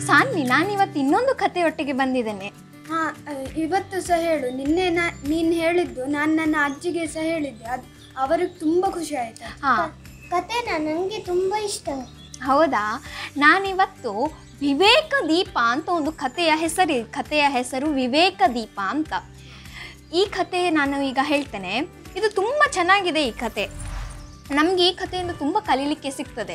ಸಾನ್ವಿ ನಾನಿವತ್ತು ಇನ್ನೊಂದು ಕಥೆಯೊಟ್ಟಿಗೆ ಬಂದಿದ್ದೇನೆ ಹಾ ಇವತ್ತು ಸಹ ಹೇಳು ನಿನ್ನೆ ನಾ ನೀನು ಹೇಳಿದ್ದು ನಾನು ನನ್ನ ಅಜ್ಜಿಗೆ ಸಹ ಹೇಳಿದ್ದೆ ಅದು ಅವರಿಗೆ ತುಂಬ ಖುಷಿ ಆಯ್ತು ಹಾ ಕತೆನ ನನಗೆ ತುಂಬ ಇಷ್ಟ ಹೌದಾ ನಾನಿವತ್ತು ವಿವೇಕ ದೀಪ ಅಂತ ಒಂದು ಕಥೆಯ ಹೆಸರು ಕಥೆಯ ಹೆಸರು ವಿವೇಕ ದೀಪ ಅಂತ ಈ ಕಥೆ ನಾನು ಈಗ ಹೇಳ್ತೇನೆ ಇದು ತುಂಬ ಚೆನ್ನಾಗಿದೆ ಈ ಕಥೆ ನಮಗೆ ಈ ಕಥೆಯಿಂದ ತುಂಬ ಕಲೀಲಿಕ್ಕೆ ಸಿಗ್ತದೆ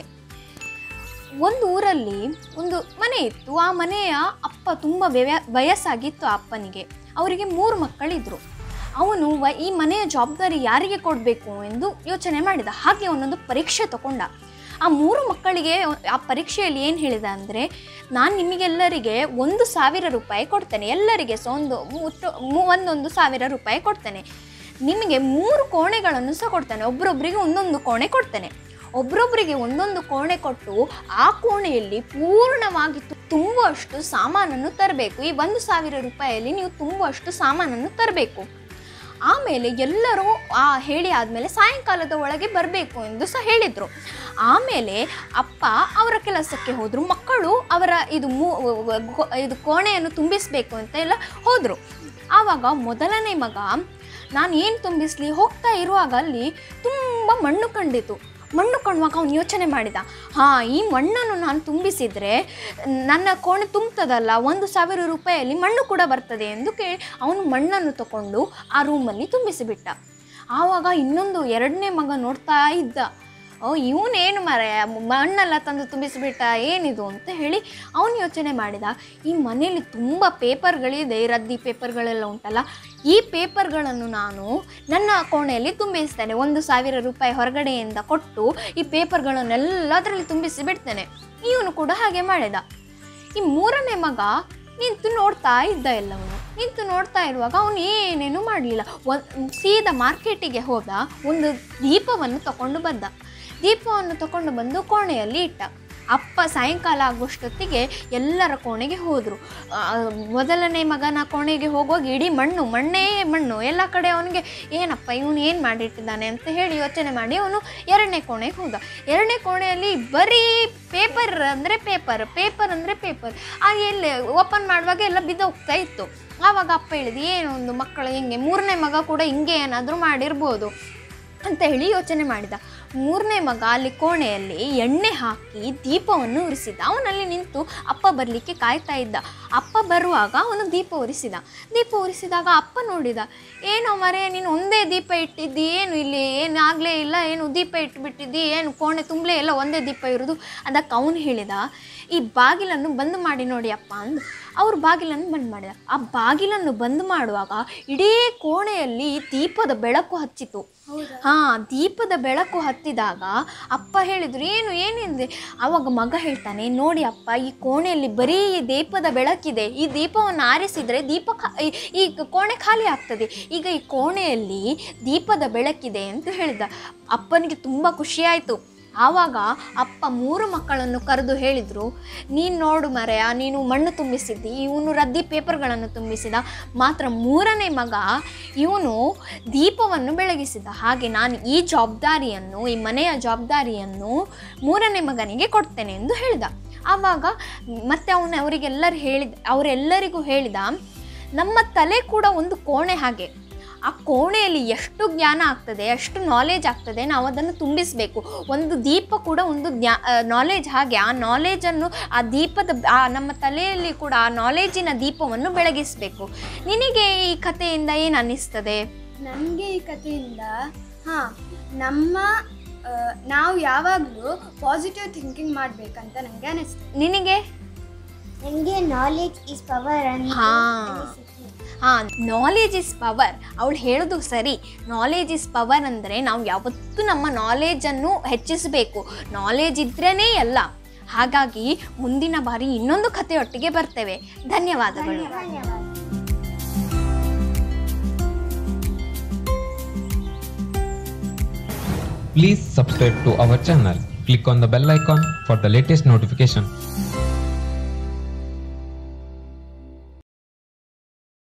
ಒಂದು ಊರಲ್ಲಿ ಒಂದು ಮನೆ ಇತ್ತು ಆ ಮನೆಯ ಅಪ್ಪ ತುಂಬ ವ್ಯವ ವಯಸ್ಸಾಗಿತ್ತು ಆ ಅಪ್ಪನಿಗೆ ಅವರಿಗೆ ಮೂರು ಮಕ್ಕಳಿದ್ರು ಅವನು ವ ಈ ಮನೆಯ ಜವಾಬ್ದಾರಿ ಯಾರಿಗೆ ಕೊಡಬೇಕು ಎಂದು ಯೋಚನೆ ಮಾಡಿದ ಹಾಗೆ ಅವನೊಂದು ಪರೀಕ್ಷೆ ತಗೊಂಡ ಆ ಮೂರು ಮಕ್ಕಳಿಗೆ ಆ ಪರೀಕ್ಷೆಯಲ್ಲಿ ಏನು ಹೇಳಿದ ಅಂದರೆ ನಾನು ನಿಮಗೆಲ್ಲರಿಗೆ ಒಂದು ಸಾವಿರ ರೂಪಾಯಿ ಕೊಡ್ತೇನೆ ಎಲ್ಲರಿಗೆ ಸಹ ಒಂದು ಮುಟ್ಟು ಮು- ಒಂದೊಂದು ಸಾವಿರ ರೂಪಾಯಿ ಕೊಡ್ತೇನೆ ನಿಮಗೆ ಮೂರು ಕೋಣೆಗಳನ್ನು ಸಹ ಕೊಡ್ತೇನೆ ಒಬ್ರೊಬ್ರಿಗೆ ಒಂದೊಂದು ಕೋಣೆ ಕೊಡ್ತೇನೆ ಒಬ್ರೊಬ್ಬರಿಗೆ ಒಂದೊಂದು ಕೋಣೆ ಕೊಟ್ಟು ಆ ಕೋಣೆಯಲ್ಲಿ ಪೂರ್ಣವಾಗಿ ತು- ತುಂಬುವಷ್ಟು ಸಾಮಾನನ್ನು ತರಬೇಕು ಈ ಒಂದು ಸಾವಿರ ರೂಪಾಯಿಯಲ್ಲಿ ನೀವು ತುಂಬುವಷ್ಟು ಸಾಮಾನನ್ನು ತರಬೇಕು ಆಮೇಲೆ ಎಲ್ಲರೂ ಆ ಹೇಳಿ ಆದಮೇಲೆ ಸಾಯಂಕಾಲದ ಒಳಗೆ ಬರಬೇಕು ಎಂದು ಸಹ ಹೇಳಿದರು ಆಮೇಲೆ ಅಪ್ಪ ಅವರ ಕೆಲಸಕ್ಕೆ ಹೋದರು ಮಕ್ಕಳು ಅವರ ಇದು ಮೂ ಗೊ- ಇದು ಕೋಣೆಯನ್ನು ತುಂಬಿಸಬೇಕು ಅಂತ ಎಲ್ಲ ಹೋದರು ಆವಾಗ ಮೊದಲನೇ ಮಗ ನಾನು ಏನು ತುಂಬಿಸಲಿ ಹೋಗ್ತಾ ಇರುವಾಗ ಅಲ್ಲಿ ತುಂಬ ಮಣ್ಣು ಕಂಡಿತು ಮಣ್ಣು ಕಾಣುವಾಗ ಅವನು ಯೋಚನೆ ಮಾಡಿದ ಹಾಂ ಈ ಮಣ್ಣನ್ನು ನಾನು ತುಂಬಿಸಿದರೆ ನನ್ನ ಕೋಣೆ ತುಂಬ್ತದಲ್ಲ ಒಂದು ಸಾವಿರ ರೂಪಾಯಲ್ಲಿ ಮಣ್ಣು ಕೂಡ ಬರ್ತದೆ ಎಂದು ಕೇಳಿ ಅವನು ಮಣ್ಣನ್ನು ತಗೊಂಡು ಆ ರೂಮಲ್ಲಿ ತುಂಬಿಸಿಬಿಟ್ಟ ಆವಾಗ ಇನ್ನೊಂದು ಎರಡನೇ ಮಗ ನೋಡ್ತಾ ಇದ್ದ ಓ ಇವನೇನು ಮರ ಮಣ್ಣೆಲ್ಲ ತಂದು ತುಂಬಿಸಿಬಿಟ್ಟ ಏನಿದು ಅಂತ ಹೇಳಿ ಅವನು ಯೋಚನೆ ಮಾಡಿದ ಈ ಮನೆಯಲ್ಲಿ ತುಂಬ ಪೇಪರ್ಗಳಿದೆ ರದ್ದಿ ಪೇಪರ್ಗಳೆಲ್ಲ ಉಂಟಲ್ಲ ಈ ಪೇಪರ್ಗಳನ್ನು ನಾನು ನನ್ನ ಕೋಣೆಯಲ್ಲಿ ತುಂಬಿಸ್ತೇನೆ ಒಂದು ಸಾವಿರ ರೂಪಾಯಿ ಹೊರಗಡೆಯಿಂದ ಕೊಟ್ಟು ಈ ಪೇಪರ್ಗಳನ್ನೆಲ್ಲ ಅದರಲ್ಲಿ ತುಂಬಿಸಿ ಬಿಡ್ತೇನೆ ಇವನು ಕೂಡ ಹಾಗೆ ಮಾಡಿದ ಈ ಮೂರನೇ ಮಗ ನಿಂತು ನೋಡ್ತಾ ಇದ್ದ ಎಲ್ಲವನು ನಿಂತು ನೋಡ್ತಾ ಇರುವಾಗ ಅವನು ಏನೇನು ಮಾಡಲಿಲ್ಲ ಸೀದಾ ಮಾರ್ಕೆಟಿಗೆ ಹೋದ ಒಂದು ದೀಪವನ್ನು ತಗೊಂಡು ಬಂದ ದೀಪವನ್ನು ತಗೊಂಡು ಬಂದು ಕೋಣೆಯಲ್ಲಿ ಇಟ್ಟ ಅಪ್ಪ ಸಾಯಂಕಾಲ ಆಗುವಷ್ಟೊತ್ತಿಗೆ ಎಲ್ಲರ ಕೋಣೆಗೆ ಹೋದರು ಮೊದಲನೇ ಮಗನ ಕೋಣೆಗೆ ಹೋಗುವಾಗ ಇಡೀ ಮಣ್ಣು ಮಣ್ಣೇ ಮಣ್ಣು ಎಲ್ಲ ಕಡೆ ಅವನಿಗೆ ಏನಪ್ಪ ಇವನು ಏನು ಮಾಡಿಟ್ಟಿದ್ದಾನೆ ಅಂತ ಹೇಳಿ ಯೋಚನೆ ಮಾಡಿ ಅವನು ಎರಡನೇ ಕೋಣೆಗೆ ಹೋದ ಎರಡನೇ ಕೋಣೆಯಲ್ಲಿ ಬರೀ ಪೇಪರ್ ಅಂದರೆ ಪೇಪರ್ ಪೇಪರ್ ಅಂದರೆ ಪೇಪರ್ ಆ ಎಲ್ಲಿ ಓಪನ್ ಮಾಡುವಾಗ ಎಲ್ಲ ಬಿದ್ದೋಗ್ತಾ ಇತ್ತು ಆವಾಗ ಅಪ್ಪ ಹೇಳಿದ ಏನು ಒಂದು ಮಕ್ಕಳು ಹಿಂಗೆ ಮೂರನೇ ಮಗ ಕೂಡ ಹಿಂಗೆ ಏನಾದರೂ ಮಾಡಿರ್ಬೋದು ಅಂತ ಹೇಳಿ ಯೋಚನೆ ಮಾಡಿದ ಮೂರನೇ ಮಗ ಅಲ್ಲಿ ಕೋಣೆಯಲ್ಲಿ ಎಣ್ಣೆ ಹಾಕಿ ದೀಪವನ್ನು ಉರಿಸಿದ ಅವನಲ್ಲಿ ನಿಂತು ಅಪ್ಪ ಬರಲಿಕ್ಕೆ ಕಾಯ್ತಾ ಇದ್ದ ಅಪ್ಪ ಬರುವಾಗ ಅವನು ದೀಪ ಉರಿಸಿದ ದೀಪ ಉರಿಸಿದಾಗ ಅಪ್ಪ ನೋಡಿದ ಏನೋ ಮರೆ ನೀನು ಒಂದೇ ದೀಪ ಇಟ್ಟಿದ್ದಿ ಏನು ಇಲ್ಲಿ ಏನು ಆಗಲೇ ಇಲ್ಲ ಏನು ದೀಪ ಇಟ್ಬಿಟ್ಟಿದ್ದಿ ಏನು ಕೋಣೆ ತುಂಬಲೇ ಎಲ್ಲ ಒಂದೇ ದೀಪ ಇರೋದು ಅದಕ್ಕೆ ಅವನು ಹೇಳಿದ ಈ ಬಾಗಿಲನ್ನು ಬಂದ್ ಮಾಡಿ ನೋಡಿ ಅಪ್ಪ ಅಂದು ಅವ್ರು ಬಾಗಿಲನ್ನು ಬಂದ್ ಮಾಡಿದ ಆ ಬಾಗಿಲನ್ನು ಬಂದ್ ಮಾಡುವಾಗ ಇಡೀ ಕೋಣೆಯಲ್ಲಿ ದೀಪದ ಬೆಳಕು ಹಚ್ಚಿತು ಹಾ ದೀಪದ ಬೆಳಕು ಹತ್ತಿದಾಗ ಅಪ್ಪ ಹೇಳಿದ್ರು ಏನು ಏನಿದೆ ಆವಾಗ ಮಗ ಹೇಳ್ತಾನೆ ನೋಡಿ ಅಪ್ಪ ಈ ಕೋಣೆಯಲ್ಲಿ ಬರೀ ಈ ದೀಪದ ಬೆಳಕಿದೆ ಈ ದೀಪವನ್ನು ಆರಿಸಿದರೆ ದೀಪ ಖಾ- ಈ- ಈ ಕೋಣೆ ಖಾಲಿ ಆಗ್ತದೆ ಈಗ ಈ ಕೋಣೆಯಲ್ಲಿ ದೀಪದ ಬೆಳಕಿದೆ ಅಂತ ಹೇಳಿದ ಅಪ್ಪನಿಗೆ ತುಂಬ ಖುಷಿಯಾಯಿತು ಆವಾಗ ಅಪ್ಪ ಮೂರು ಮಕ್ಕಳನ್ನು ಕರೆದು ಹೇಳಿದರು ನೀನು ನೋಡು ಮರೆಯ ನೀನು ಮಣ್ಣು ತುಂಬಿಸಿದ್ದಿ ಇವನು ರದ್ದಿ ಪೇಪರ್ಗಳನ್ನು ತುಂಬಿಸಿದ ಮಾತ್ರ ಮೂರನೇ ಮಗ ಇವನು ದೀಪವನ್ನು ಬೆಳಗಿಸಿದ ಹಾಗೆ ನಾನು ಈ ಜವಾಬ್ದಾರಿಯನ್ನು ಈ ಮನೆಯ ಜವಾಬ್ದಾರಿಯನ್ನು ಮೂರನೇ ಮಗನಿಗೆ ಕೊಡ್ತೇನೆ ಎಂದು ಹೇಳಿದ ಆವಾಗ ಮತ್ತೆ ಅವನು ಅವರಿಗೆಲ್ಲರೂ ಹೇಳಿದ ಅವರೆಲ್ಲರಿಗೂ ಹೇಳಿದ ನಮ್ಮ ತಲೆ ಕೂಡ ಒಂದು ಕೋಣೆ ಹಾಗೆ ಆ ಕೋಣೆಯಲ್ಲಿ ಎಷ್ಟು ಜ್ಞಾನ ಆಗ್ತದೆ ಎಷ್ಟು ನಾಲೆಜ್ ಆಗ್ತದೆ ನಾವು ಅದನ್ನು ತುಂಬಿಸಬೇಕು ಒಂದು ದೀಪ ಕೂಡ ಒಂದು ಜ್ಞಾ ನಾಲೆಜ್ ಹಾಗೆ ಆ ನಾಲೆಜನ್ನು ಆ ದೀಪದ ಆ ನಮ್ಮ ತಲೆಯಲ್ಲಿ ಕೂಡ ಆ ನಾಲೆಜಿನ ದೀಪವನ್ನು ಬೆಳಗಿಸಬೇಕು ನಿನಗೆ ಈ ಕಥೆಯಿಂದ ಏನು ಅನ್ನಿಸ್ತದೆ ನನಗೆ ಈ ಕಥೆಯಿಂದ ಹಾಂ ನಮ್ಮ ಆ, ನಾವು ಯಾವಾಗಲೂ ಪಾಸಿಟಿವ್ ಥಿಂಕಿಂಗ್ ಮಾಡಬೇಕಂತ ನನಗೆ ಅನಿಸ್ತು ನಿನಗೆ ನನಗೆ ನಾಲೆಜ್ ಈಸ್ ಪವರ್ ಅಂತ ಹಾ. ಅನಿಸಿತು. ಹಾಂ ನಾಲೆಜ್ ಇಸ್ ಪವರ್ ಅವಳು ಹೇಳೋದು ಸರಿ ನಾಲೆಜ್ ಇಸ್ ಪವರ್ ಅಂದರೆ ನಾವು ಯಾವತ್ತೂ ನಮ್ಮ ನಾಲೆಜನ್ನು ಹೆಚ್ಚಿಸಬೇಕು ನಾಲೆಜ್ ಇದ್ರೇ ಎಲ್ಲ ಹಾಗಾಗಿ ಮುಂದಿನ ಬಾರಿ ಇನ್ನೊಂದು ಕಥೆಯೊಟ್ಟಿಗೆ ಬರ್ತೇವೆ ಧನ್ಯವಾದಗಳು ಧನ್ಯವಾದ Please subscribe to our channel. Click on the bell icon for the latest notification.